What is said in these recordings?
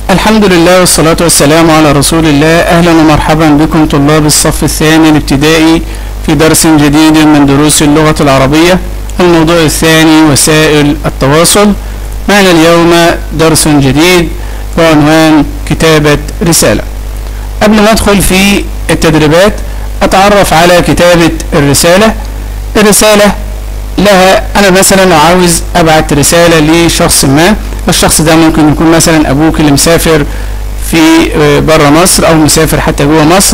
الحمد لله والصلاة والسلام على رسول الله أهلا ومرحبا بكم طلاب الصف الثاني الابتدائي في درس جديد من دروس اللغة العربية الموضوع الثاني وسائل التواصل معنا اليوم درس جديد بعنوان كتابة رسالة قبل ما أدخل في التدريبات أتعرف على كتابة الرسالة الرسالة لها أنا مثلا لو عاوز أبعت رسالة لشخص ما الشخص ده ممكن يكون مثلا أبوك اللي مسافر في بره مصر أو مسافر حتى جوه مصر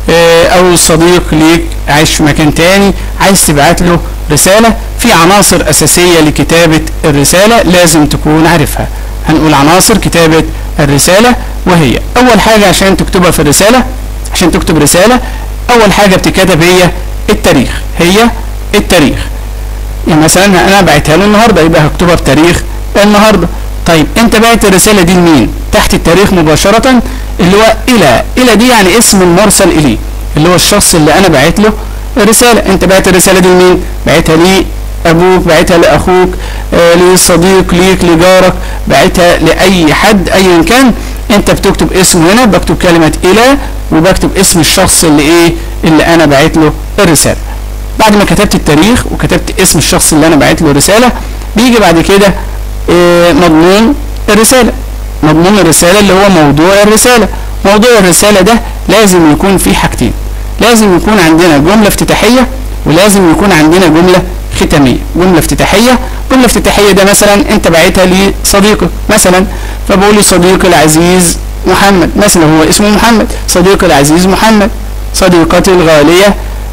أو صديق ليك عايش في مكان تاني عايز تبعت له رسالة في عناصر أساسية لكتابة الرسالة لازم تكون عارفها هنقول عناصر كتابة الرسالة وهي أول حاجة عشان تكتبها في الرسالة عشان تكتب رسالة أول حاجة بتكتب هي التاريخ هي التاريخ يعني مثلا انا بعتها له النهارده يبقى هكتبها بتاريخ النهارده طيب انت بعت الرساله دي لمين تحت التاريخ مباشره اللي هو الى الى دي يعني اسم المرسل اليه اللي هو الشخص اللي انا بعت له الرساله انت بعت الرساله دي لمين بعتها لي ابوك بعتها لاخوك آه لصديق ليك لجارك بعتها لاي حد ايا كان انت بتكتب اسمه هنا بكتب كلمه الى وبكتب اسم الشخص اللي ايه اللي انا بعت له الرساله بعد ما كتبت التاريخ وكتبت اسم الشخص اللي انا بعت له الرساله بيجي بعد كده إيه مضمون الرساله مضمون الرساله اللي هو موضوع الرساله موضوع الرساله ده لازم يكون فيه حاجتين لازم يكون عندنا جمله افتتاحيه ولازم يكون عندنا جمله ختاميه جمله افتتاحيه جمله افتتاحيه ده مثلا انت باعتها لصديقك مثلا فبقول لي صديقي العزيز محمد مثلا هو اسمه محمد صديقي العزيز محمد صديقتي الغاليه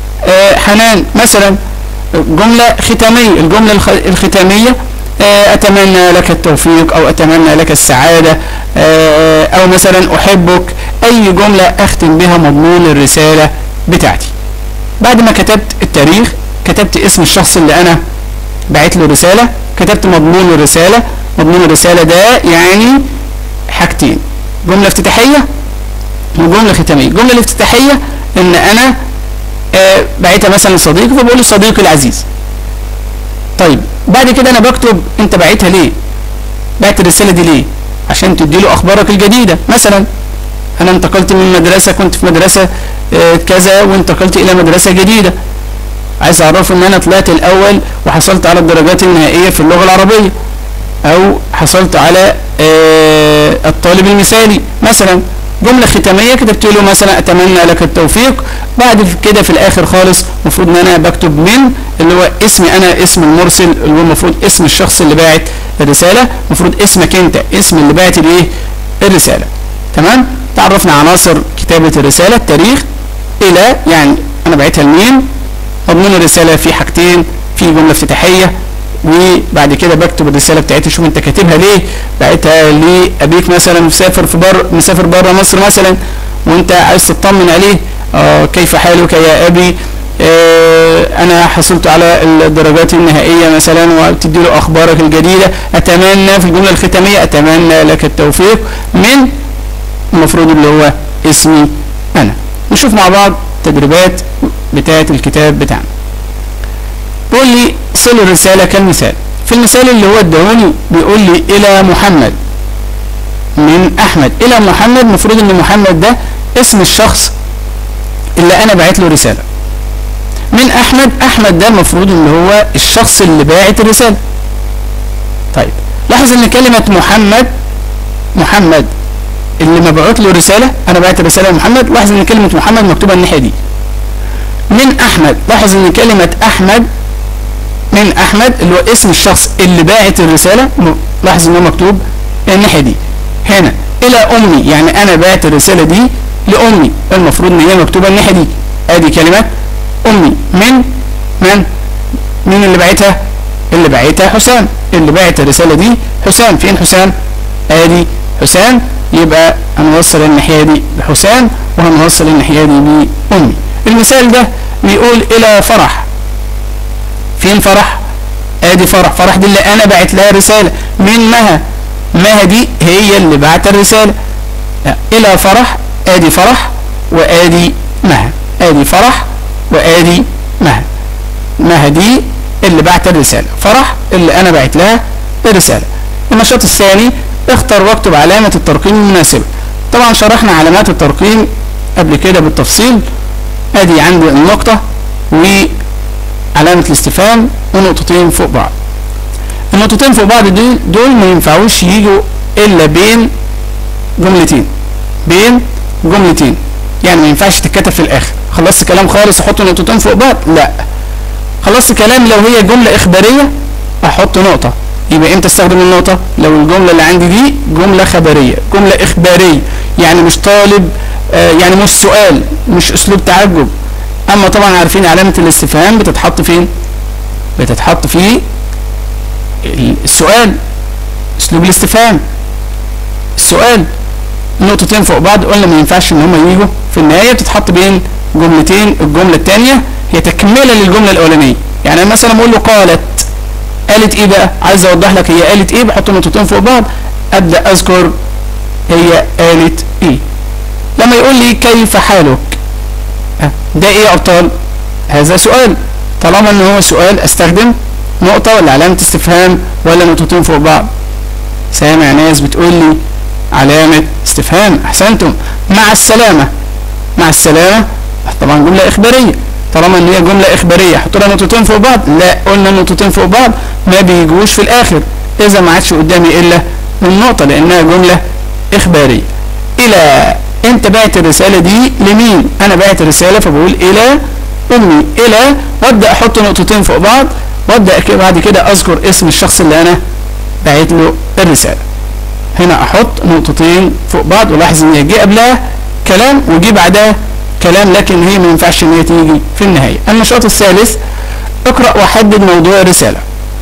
حنان مثلا جملة ختامية الجملة الختامية أتمنى لك التوفيق أو أتمنى لك السعادة أو مثلا أحبك أي جملة أختم بها مضمون الرسالة بتاعتي بعد ما كتبت التاريخ كتبت اسم الشخص اللي أنا بعت له رسالة كتبت مضمون الرسالة مضمون الرسالة ده يعني حاجتين جملة افتتاحية وجملة ختامية الجملة الافتتاحية إن أنا آه بعتها مثلا لصديقي فبقول له صديقي العزيز طيب بعد كده انا بكتب انت بعتها ليه بعت الرساله دي ليه عشان تدي له اخبارك الجديده مثلا انا انتقلت من مدرسه كنت في مدرسه آه كذا وانتقلت الى مدرسه جديده عايز اعرفه ان انا طلعت الاول وحصلت على الدرجات النهائيه في اللغه العربيه او حصلت على آه الطالب المثالي مثلا جملة ختامية كتبت له مثلا أتمنى لك التوفيق بعد كده في الآخر خالص المفروض إن أنا بكتب من اللي هو اسمي أنا اسم المرسل اللي هو المفروض اسم الشخص اللي باعت الرسالة المفروض اسمك أنت اسم اللي باعت الإيه الرسالة تمام تعرفنا عناصر كتابة الرسالة التاريخ إلى يعني أنا بعتها لمين مضمون الرسالة في حاجتين في جملة افتتاحية وبعد كده بكتب الرساله بتاعتي شوف انت كاتبها ليه بعتها لابيك مثلا مسافر في بر مسافر بره مصر مثلا وانت عايز تطمن عليه آه كيف حالك يا ابي آه انا حصلت على الدرجات النهائيه مثلا وبتدي له اخبارك الجديده اتمنى في الجمله الختاميه اتمنى لك التوفيق من المفروض اللي هو اسمي انا نشوف مع بعض تدريبات بتاعه الكتاب بتاعنا بيقول لي صل الرسالة كالمثال في المثال اللي هو ادهوني بيقول لي إلى محمد من أحمد إلى محمد المفروض إن محمد ده اسم الشخص اللي أنا بعت له رسالة من أحمد أحمد ده المفروض إن هو الشخص اللي باعت الرسالة طيب لاحظ إن كلمة محمد محمد اللي مبعوت له رسالة أنا بعت الرسالة لمحمد لاحظ إن كلمة محمد مكتوبة الناحية دي من أحمد لاحظ إن كلمة أحمد من احمد اللي هو اسم الشخص اللي باعت الرساله لاحظ ان هو مكتوب الناحيه دي هنا الى امي يعني انا بعت الرساله دي لامي المفروض ان هي مكتوبه الناحيه دي ادي كلمه امي من من مين اللي بعتها اللي بعتها حسام اللي بعت الرساله دي حسام فين حسام ادي حسام يبقى هنوصل الناحيه دي بحسام وهنوصل الناحيه دي بامي المثال ده بيقول الى فرح فين فرح ادي فرح فرح دي اللي انا بعت لها رساله من مها مها دي هي اللي بعت الرساله الى فرح ادي فرح وادي مها ادي فرح وادي مها مها دي اللي بعت الرساله فرح اللي انا بعت لها الرساله النشاط الثاني اختر واكتب علامة الترقيم المناسبة طبعا شرحنا علامات الترقيم قبل كده بالتفصيل ادي عندي النقطة وعلامة الاستفهام ونقطتين فوق بعض النقطتين فوق بعض دول, دول ما ينفعوش يجوا الا بين جملتين بين جملتين يعني ما ينفعش تتكتب في الاخر خلصت كلام خالص احط نقطتين فوق بعض لا خلصت كلام لو هي جملة اخبارية احط نقطة يبقى امتى استخدم النقطة لو الجملة اللي عندي دي جملة خبرية جملة اخبارية يعني مش طالب آه يعني مش سؤال مش اسلوب تعجب اما طبعا عارفين علامة الاستفهام بتتحط فين بتتحط في السؤال اسلوب الاستفهام السؤال نقطتين فوق بعض قلنا ما ينفعش ان هم يجوا في النهايه بتتحط بين جملتين الجمله الثانيه هي تكمله للجمله الاولانيه يعني انا مثلا بقول له قالت قالت ايه بقى عايز اوضح لك هي قالت ايه بحط نقطتين فوق بعض ابدا اذكر هي قالت ايه لما يقول لي كيف حالك ده ايه يا ابطال هذا سؤال طالما ان هو سؤال استخدم نقطه ولا علامه استفهام ولا نقطتين فوق بعض سامع ناس بتقول لي علامة استفهام أحسنتم مع السلامة مع السلامة طبعا جملة إخبارية طالما إن هي جملة إخبارية حط لها نقطتين فوق بعض لا قلنا نقطتين فوق بعض ما بيجوش في الآخر إذا ما عادش قدامي إلا النقطة لأنها جملة إخبارية إلى أنت بعت الرسالة دي لمين؟ أنا بعت الرسالة فبقول إلى أمي إلى وأبدأ أحط نقطتين فوق بعض وأبدأ بعد كده أذكر اسم الشخص اللي أنا بعت له الرسالة هنا احط نقطتين فوق بعض ولاحظ ان يجي قبلها كلام ويجي بعدها كلام لكن هي ما ينفعش ان هي تيجي في النهايه النشاط الثالث اقرا وحدد موضوع الرساله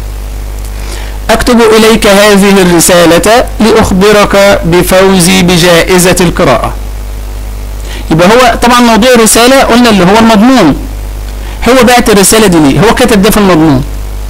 اكتب اليك هذه الرساله لاخبرك بفوزي بجائزه القراءه يبقى هو طبعا موضوع الرساله قلنا اللي هو المضمون هو بعت الرساله دي ليه هو كتب ده في المضمون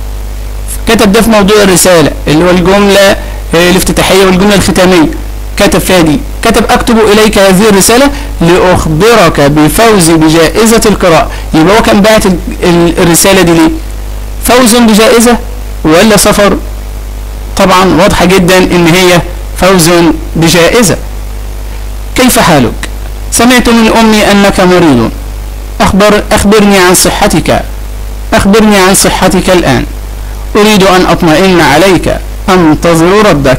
كتب ده في موضوع الرساله اللي هو الجمله الافتتاحية والجملة الختامية كتب فيها دي كتب اكتب اليك هذه الرسالة لاخبرك بفوزي بجائزة القراءة يبقى هو كان بعت الرسالة دي ليه فوز بجائزة ولا سفر طبعا واضحة جدا ان هي فوز بجائزة كيف حالك سمعت من امي انك مريض اخبر اخبرني عن صحتك اخبرني عن صحتك الان اريد ان اطمئن عليك انتظر ردك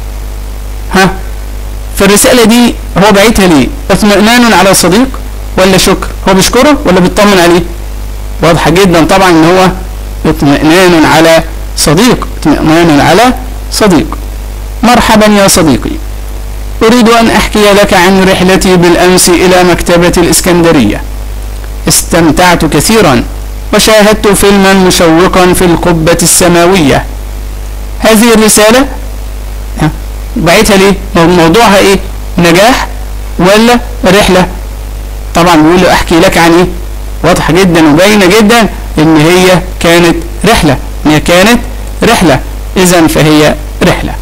ها في الرسالة دي هو بعتها ليه اطمئنان على صديق ولا شكر هو بيشكره ولا بيطمن عليه واضحة جدا طبعا ان هو اطمئنان على صديق اطمئنان على صديق مرحبا يا صديقي أريد أن أحكي لك عن رحلتي بالأمس إلى مكتبة الإسكندرية استمتعت كثيرا وشاهدت فيلما مشوقا في القبة السماوية هذه الرسالة بعتها ليه موضوعها ايه نجاح ولا رحلة طبعا بيقول له احكي لك عن ايه واضحة جدا وباينة جدا ان هي كانت رحلة ان هي كانت رحلة اذا فهي رحلة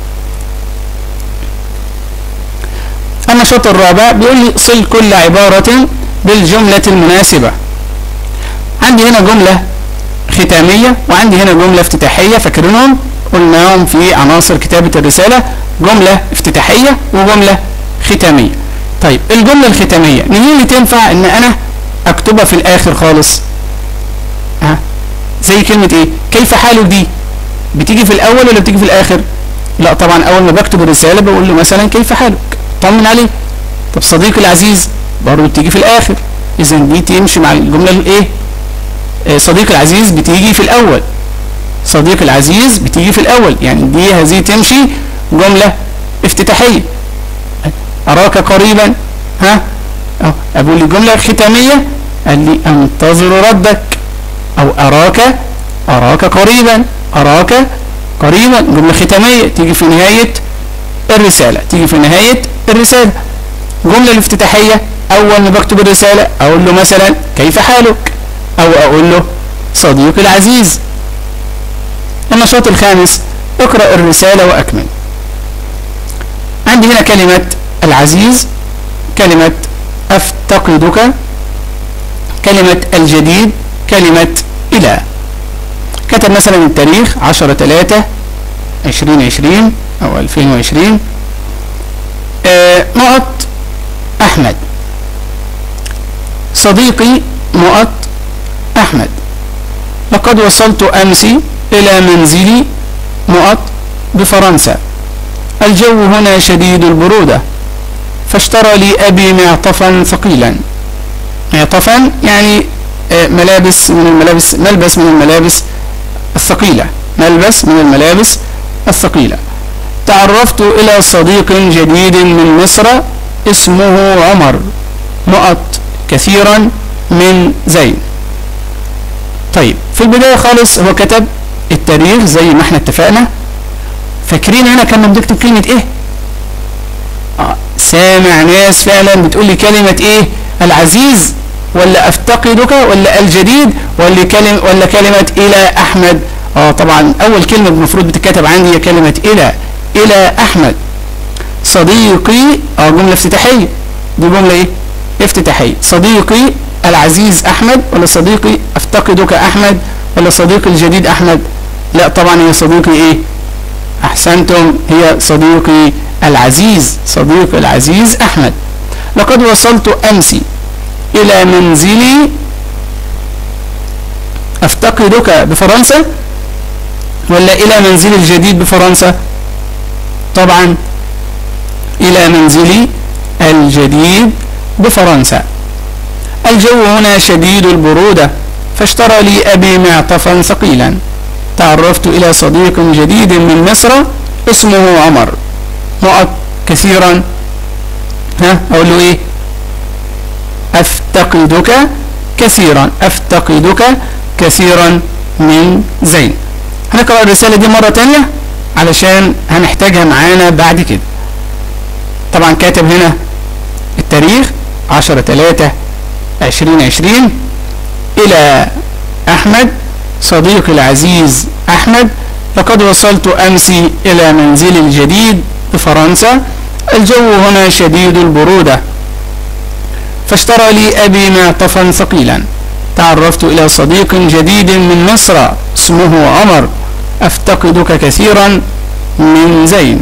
النشاط الرابع بيقول لي صل كل عبارة بالجملة المناسبة عندي هنا جملة ختامية وعندي هنا جملة افتتاحية فاكرينهم قلناهم في عناصر كتابة الرسالة جملة افتتاحية وجملة ختامية طيب الجملة الختامية مين اللي تنفع ان انا اكتبها في الاخر خالص ها زي كلمة ايه كيف حالك دي بتيجي في الاول ولا بتيجي في الاخر لا طبعا اول ما بكتب الرسالة بقول له مثلا كيف حالك طمن عليه طب صديقي العزيز برضه بتيجي في الاخر اذا دي تمشي مع الجملة الايه صديقي العزيز بتيجي في الاول صديقي العزيز بتيجي في الاول يعني دي هذه تمشي جملة افتتاحية اراك قريبا ها أو اقول لي جملة ختامية قال لي انتظر ردك او اراك اراك قريبا اراك قريبا جملة ختامية تيجي في نهاية الرسالة تيجي في نهاية الرسالة جملة الافتتاحية اول ما بكتب الرسالة اقول له مثلا كيف حالك او اقول له صديقي العزيز النشاط الخامس اقرأ الرسالة واكمل عندي هنا كلمة العزيز كلمة افتقدك كلمة الجديد كلمة الى كتب مثلا التاريخ عشرة تلاتة عشرين عشرين او الفين وعشرين صديقي نقط أحمد لقد وصلت أمس إلى منزلي نقط بفرنسا الجو هنا شديد البرودة فاشترى لي أبي معطفا ثقيلا معطفا يعني ملابس من الملابس ملبس من الملابس الثقيلة ملبس من الملابس الثقيلة تعرفت إلى صديق جديد من مصر اسمه عمر نقط كثيرا من زين طيب في البداية خالص هو كتب التاريخ زي ما احنا اتفقنا فاكرين هنا كنا بنكتب كلمة ايه آه سامع ناس فعلا بتقول لي كلمة ايه العزيز ولا افتقدك ولا الجديد ولا كلمة ولا كلمة الى احمد اه طبعا اول كلمة المفروض بتتكتب عندي هي كلمة الى الى احمد صديقي اه جملة افتتاحية دي جملة ايه افتتاحية صديقي العزيز احمد ولا صديقي افتقدك احمد ولا صديقي الجديد احمد لا طبعا هي صديقي ايه احسنتم هي صديقي العزيز صديقي العزيز احمد لقد وصلت امس الى منزلي افتقدك بفرنسا ولا الى منزلي الجديد بفرنسا طبعا الى منزلي الجديد بفرنسا الجو هنا شديد البرودة فاشترى لي أبي معطفا ثقيلا تعرفت إلى صديق جديد من مصر اسمه عمر نقط كثيرا ها أقول له إيه أفتقدك كثيرا أفتقدك كثيرا من زين هنقرأ الرسالة دي مرة تانية علشان هنحتاجها معانا بعد كده طبعا كاتب هنا التاريخ عشرة تلاتة عشرين عشرين إلى أحمد صديقي العزيز أحمد لقد وصلت أمس إلى منزلي الجديد بفرنسا الجو هنا شديد البرودة فاشترى لي أبي معطفا ثقيلا تعرفت إلى صديق جديد من مصر اسمه عمر أفتقدك كثيرا من زين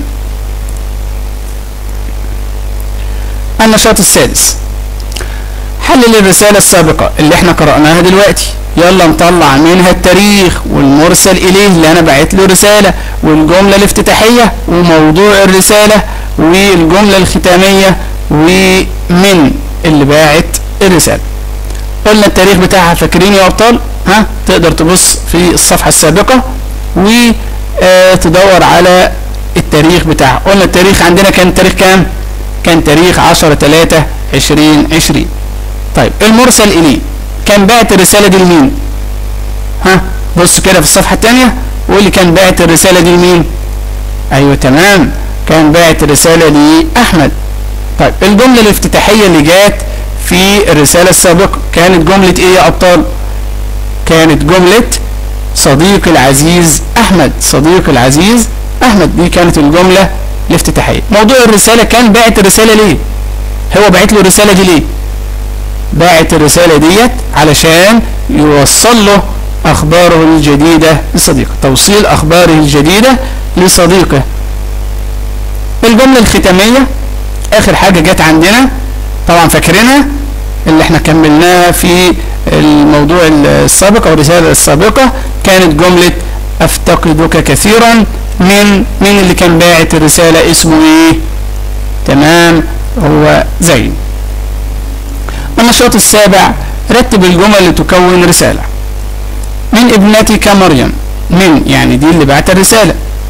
النشاط السادس حلل الرسالة السابقة اللي احنا قرأناها دلوقتي يلا نطلع منها التاريخ والمرسل إليه اللي أنا بعت له رسالة والجملة الافتتاحية وموضوع الرسالة والجملة الختامية ومن اللي باعت الرسالة قلنا التاريخ بتاعها فاكرين يا أبطال ها تقدر تبص في الصفحة السابقة وتدور على التاريخ بتاعها قلنا التاريخ عندنا كان تاريخ كام كان تاريخ 10 3 20 20 طيب المرسل إليه كان بعت الرسالة دي لمين ها بص كده في الصفحة الثانية واللي كان بعت الرسالة دي لمين ايوه تمام كان بعت الرسالة لأحمد طيب الجملة الافتتاحية اللي جات في الرسالة السابقة كانت جملة ايه يا ابطال كانت جملة صديقي العزيز احمد صديقي العزيز احمد دي كانت الجملة الافتتاحية موضوع الرسالة كان باعت الرسالة ليه هو باعت له الرسالة دي ليه باعت الرسالة ديت علشان يوصل له أخباره الجديدة لصديقه توصيل أخباره الجديدة لصديقه الجملة الختامية آخر حاجة جت عندنا طبعا فاكرينها اللي احنا كملناها في الموضوع السابق أو الرسالة السابقة كانت جملة أفتقدك كثيرا من من اللي كان باعت الرسالة اسمه ايه تمام هو زين النشاط السابع رتب الجمل لتكون رسالة من ابنتك مريم من يعني دي اللي بعت الرسالة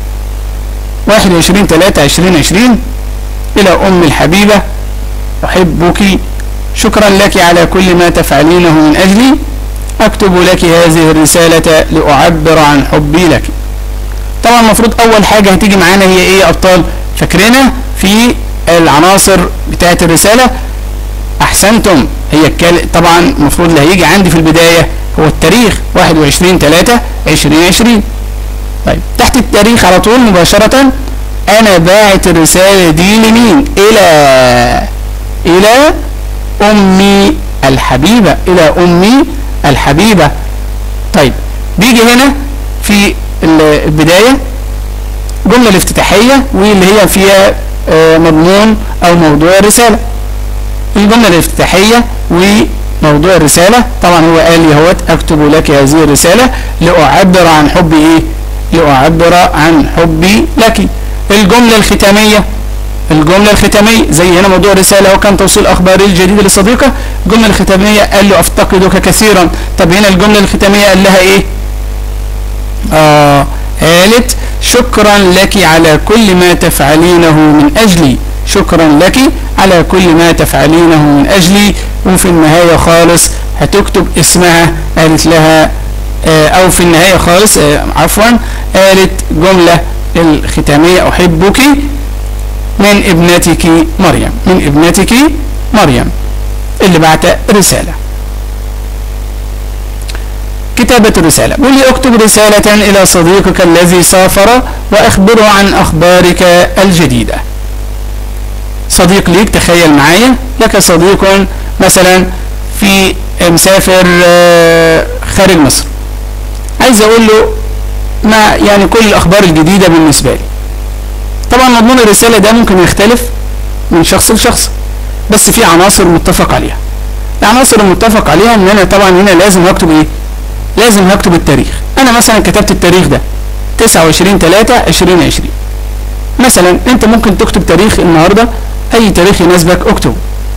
21 3 2020 إلى أم الحبيبة أحبك شكرا لك على كل ما تفعلينه من أجلي أكتب لك هذه الرسالة لأعبر عن حبي لك طبعا المفروض أول حاجة هتيجي معانا هي إيه يا أبطال فاكرينها في العناصر بتاعت الرسالة أحسنتم هي الكال... طبعا المفروض اللي هيجي عندي في البداية هو التاريخ 21 3 2020 طيب تحت التاريخ على طول مباشرة أنا باعت الرسالة دي لمين؟ إلى إلى أمي الحبيبة إلى أمي الحبيبة طيب بيجي هنا في البداية جملة الافتتاحية واللي هي فيها مضمون أو موضوع الرسالة الجملة الافتتاحية موضوع الرسالة طبعا هو قال لي هوت اكتب لك هذه الرسالة لأعبر عن حبي ايه لأعبر عن حبي لك الجملة الختامية الجملة الختامية زي هنا موضوع الرسالة وكان توصيل أخباري الجديد لصديقة الجملة الختامية قال له أفتقدك كثيرا طب هنا الجملة الختامية قال لها إيه آه قالت شكرا لك على كل ما تفعلينه من أجلي شكرا لك على كل ما تفعلينه من أجلي وفي النهاية خالص هتكتب اسمها قالت لها آه أو في النهاية خالص آه عفوا قالت جملة الختامية أحبك من ابنتك مريم من ابنتك مريم اللي بعت رسالة كتابة الرسالة بيقول لي اكتب رسالة إلى صديقك الذي سافر وأخبره عن أخبارك الجديدة صديق ليك تخيل معايا لك صديق مثلا في مسافر خارج مصر عايز أقول له ما يعني كل الأخبار الجديدة بالنسبة لي طبعا مضمون الرسالة ده ممكن يختلف من شخص لشخص بس في عناصر متفق عليها العناصر المتفق عليها ان انا طبعا هنا لازم هكتب ايه لازم هكتب التاريخ انا مثلا كتبت التاريخ ده 29 3 2020 مثلا انت ممكن تكتب تاريخ النهارده اي تاريخ يناسبك اكتبه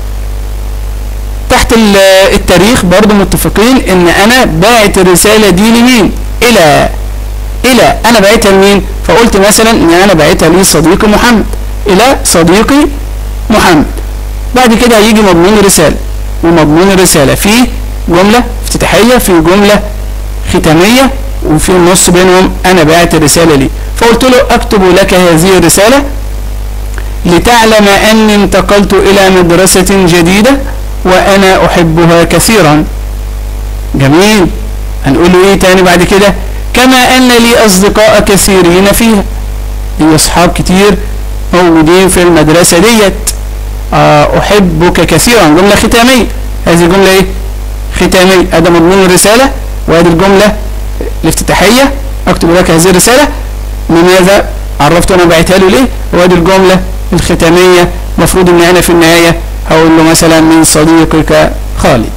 تحت التاريخ برضو متفقين ان انا باعت الرسالة دي لمين الى الى انا بعتها لمين فقلت مثلا ان انا بعتها لصديقي محمد الى صديقي محمد بعد كده هيجي مضمون الرسالة ومضمون الرسالة فيه جملة افتتاحية في جملة ختامية وفي النص بينهم انا بعت الرسالة ليه فقلت له اكتب لك هذه الرسالة لتعلم اني انتقلت الى مدرسة جديدة وانا احبها كثيرا جميل هنقول له ايه تاني بعد كده كما ان لي اصدقاء كثيرين فيها لي اصحاب كتير موجودين في المدرسة ديت احبك كثيرا جملة ختامية هذه جملة ايه ختامية ادي مضمون الرسالة وادي الجملة الافتتاحية اكتب لك هذه الرسالة لماذا عرفت انا بعتها له ليه وادي الجملة الختامية مفروض ان انا في النهاية هقول له مثلا من صديقك خالد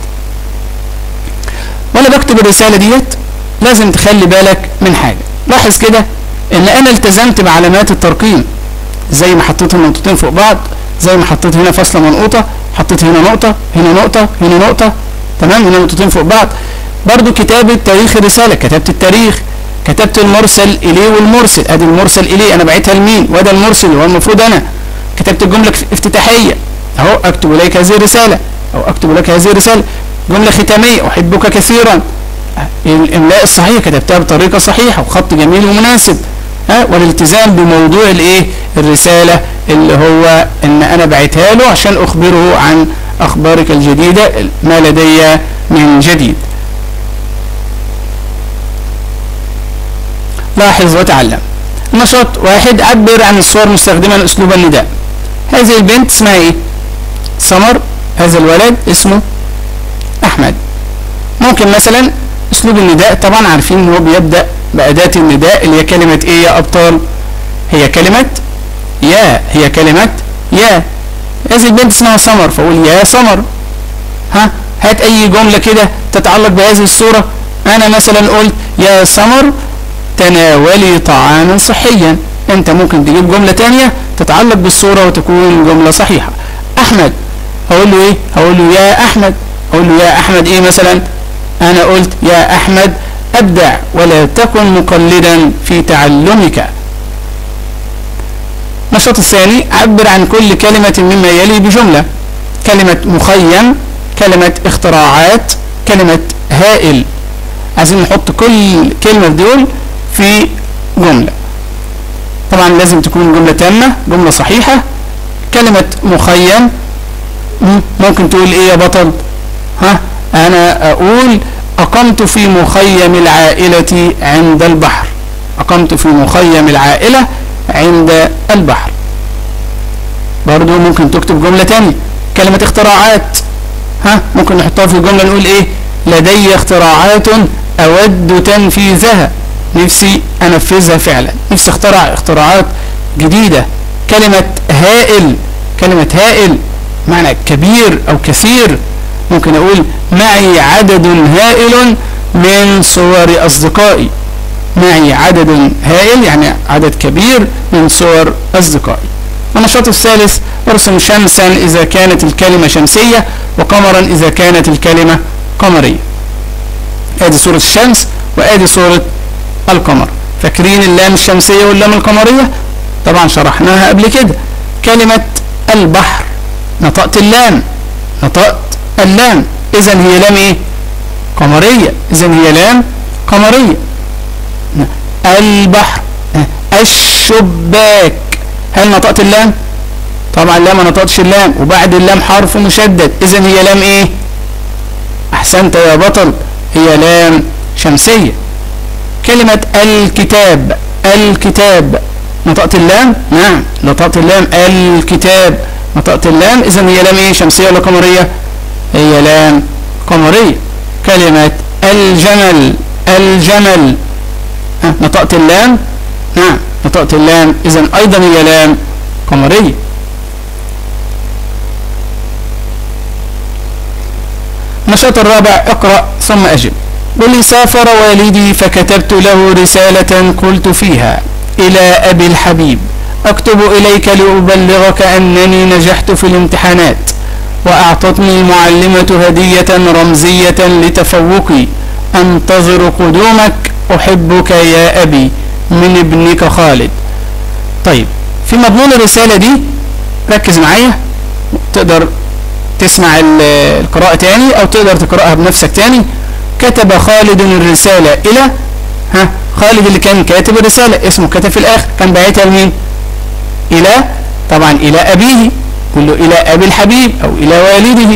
وانا بكتب الرسالة ديت لازم تخلي بالك من حاجة لاحظ كده ان انا التزمت بعلامات الترقيم زي ما حطيت النقطتين فوق بعض زي ما حطيت هنا فاصلة منقوطة حطيت هنا نقطة هنا نقطة هنا نقطة تمام هنا نقطتين فوق بعض برضو كتابة تاريخ الرسالة كتبت التاريخ كتبت المرسل إليه والمرسل ادي المرسل إليه انا بعتها لمين وده المرسل هو المفروض انا كتبت الجملة افتتاحية اهو اكتب اليك هذه الرسالة او اكتب لك هذه الرسالة جملة ختامية احبك كثيرا الاملاء الصحيح كتبتها بطريقة صحيحة وخط جميل ومناسب ها والالتزام بموضوع الايه الرسالة اللي هو ان انا بعتها له عشان اخبره عن اخبارك الجديدة ما لدي من جديد لاحظ وتعلم نشاط واحد عبر عن الصور مستخدما اسلوب النداء هذه البنت اسمها ايه سمر هذا الولد اسمه احمد ممكن مثلا اسلوب النداء طبعا عارفين ان هو بيبدأ بأداة النداء اللي هي كلمة ايه يا ابطال هي كلمة يا هي كلمة يا هذه البنت اسمها سمر فاقول يا سمر ها هات اي جملة كده تتعلق بهذه الصورة انا مثلا قلت يا سمر تناولي طعاما صحيا انت ممكن تجيب جملة تانية تتعلق بالصورة وتكون جملة صحيحة احمد هقول له ايه هقول له يا احمد هقول له يا احمد ايه مثلا انا قلت يا احمد ابدع ولا تكن مقلدا في تعلمك النشاط الثاني عبر عن كل كلمة مما يلي بجملة كلمة مخيم كلمة اختراعات كلمة هائل عايزين نحط كل كلمة في دول في جملة طبعا لازم تكون جملة تامة جملة صحيحة كلمة مخيم ممكن تقول ايه يا بطل ها انا اقول اقمت في مخيم العائلة عند البحر اقمت في مخيم العائلة عند البحر برضو ممكن تكتب جملة تانية كلمة اختراعات ها ممكن نحطها في جملة نقول ايه لدي اختراعات اود تنفيذها نفسي انفذها فعلا نفسي اخترع اختراعات جديدة كلمة هائل كلمة هائل معنى كبير او كثير ممكن اقول معي عدد هائل من صور اصدقائي معي عدد هائل يعني عدد كبير من صور اصدقائي النشاط الثالث ارسم شمسا اذا كانت الكلمة شمسية وقمرا اذا كانت الكلمة قمرية ادي صورة الشمس وادي صورة القمر فاكرين اللام الشمسية واللام القمرية طبعا شرحناها قبل كده كلمة البحر نطقت اللام نطقت اللام اذا هي لام ايه قمرية اذا هي لام قمرية البحر الشباك هل نطقت اللام طبعا لا ما نطقتش اللام وبعد اللام حرف مشدد اذا هي لام ايه احسنت يا بطل هي لام شمسية كلمة الكتاب الكتاب نطقت اللام نعم نطقت اللام الكتاب نطقت اللام اذا هي لام ايه شمسية ولا قمرية هي لام قمرية كلمة الجمل الجمل نطقت اللام نعم نطقت اللام اذا ايضا هي لام قمرية النشاط الرابع اقرأ ثم أجب قل سافر والدي فكتبت له رسالة قلت فيها إلى أبي الحبيب أكتب إليك لأبلغك أنني نجحت في الامتحانات وأعطتني المعلمة هدية رمزية لتفوقي أنتظر قدومك أحبك يا أبي من ابنك خالد طيب في مضمون الرسالة دي ركز معايا تقدر تسمع القراءة تاني أو تقدر تقرأها بنفسك تاني كتب خالد الرسالة إلى ها خالد اللي كان كاتب الرسالة اسمه كتب في الآخر كان باعتها لمين إلى طبعا إلى أبيه قل له إلى أبي الحبيب أو إلى والده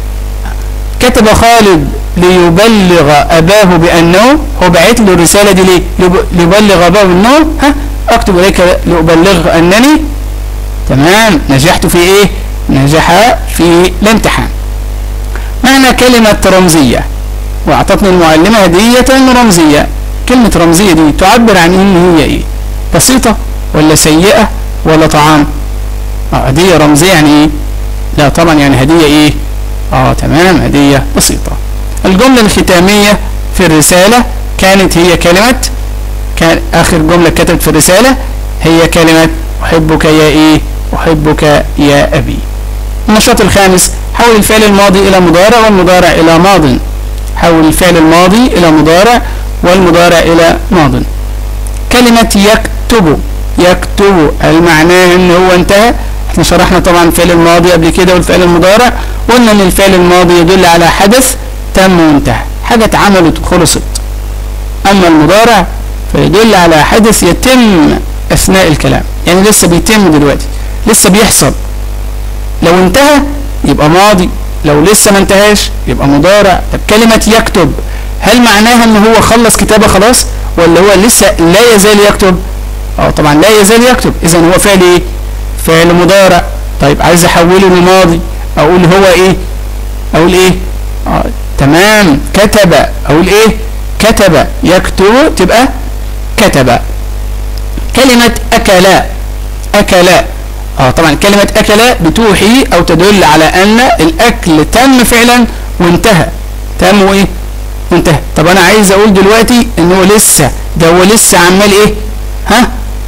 كتب خالد ليبلغ أباه بأنه هو بعت له الرسالة دي ليه ليبلغ أباه بأنه ها أكتب إليك لأبلغ أنني تمام نجحت في إيه نجح في الامتحان معنى كلمة رمزية وأعطتني المعلمة هدية رمزية كلمة رمزية دي تعبر عن إن هي إيه بسيطة ولا سيئة ولا طعام اه هدية رمزية يعني إيه لا طبعا يعني هدية إيه اه تمام هدية بسيطة الجملة الختامية في الرسالة كانت هي كلمة كان آخر جملة كتبت في الرسالة هي كلمة أحبك يا إيه أحبك يا أبي النشاط الخامس حول الفعل الماضي إلى مضارع والمضارع إلى ماض حول الفعل الماضي إلى مضارع والمضارع إلى ماض كلمة يكتب يكتب هل معناه ان هو انتهى احنا شرحنا طبعا الفعل الماضي قبل كده والفعل المضارع قلنا ان الفعل الماضي يدل على حدث تم وانتهى حاجة اتعملت وخلصت اما المضارع فيدل على حدث يتم اثناء الكلام يعني لسه بيتم دلوقتي لسه بيحصل لو انتهى يبقى ماضي لو لسه ما انتهاش يبقى مضارع طب كلمة يكتب هل معناها ان هو خلص كتابة خلاص ولا هو لسه لا يزال يكتب اه طبعا لا يزال يكتب اذا هو فعل ايه فعل مضارع طيب عايز احوله لماضي اقول هو ايه اقول ايه آه تمام كتب اقول ايه كتب يكتب تبقى كتب كلمة اكلا اكلا اه طبعا كلمة اكلا بتوحي او تدل على ان الاكل تم فعلا وانتهى تم وايه وانتهى طب انا عايز اقول دلوقتي ان هو لسه ده هو لسه عمال ايه ها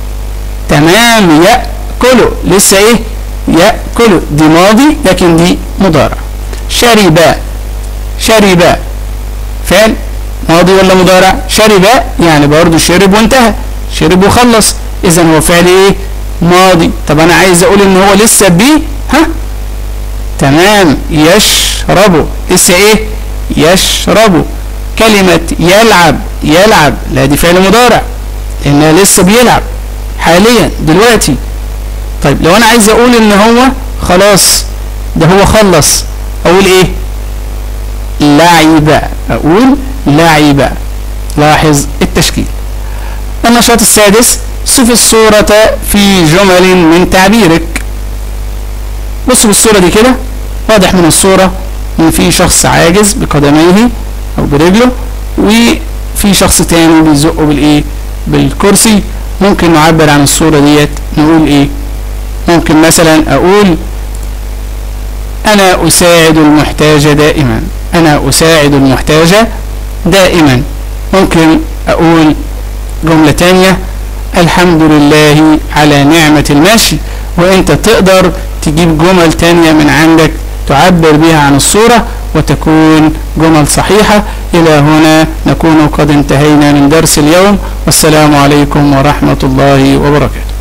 تمام يأكله لسه ايه يأكله دي ماضي لكن دي مضارع شرب شرب فعل ماضي ولا مضارع شرب يعني برضه شرب وانتهى شرب وخلص اذا هو فعل ايه ماضي طب انا عايز اقول ان هو لسه بيه ها تمام يشرب لسه ايه يشرب كلمة يلعب يلعب لا دي فعل مضارع لانها لسه بيلعب حاليا دلوقتي طيب لو انا عايز اقول ان هو خلاص ده هو خلص اقول ايه لعب اقول لعب لاحظ التشكيل النشاط السادس صف الصورة في جمل من تعبيرك بص في الصورة دي كده واضح من الصورة ان في شخص عاجز بقدميه او برجله وفي شخص تاني بيزقه بالايه بالكرسي ممكن نعبر عن الصورة ديت نقول ايه ممكن مثلا اقول أنا أساعد المحتاج دائما أنا أساعد المحتاج دائما ممكن أقول جملة تانية الحمد لله على نعمة المشي وانت تقدر تجيب جمل تانية من عندك تعبر بها عن الصورة وتكون جمل صحيحة إلى هنا نكون قد انتهينا من درس اليوم والسلام عليكم ورحمة الله وبركاته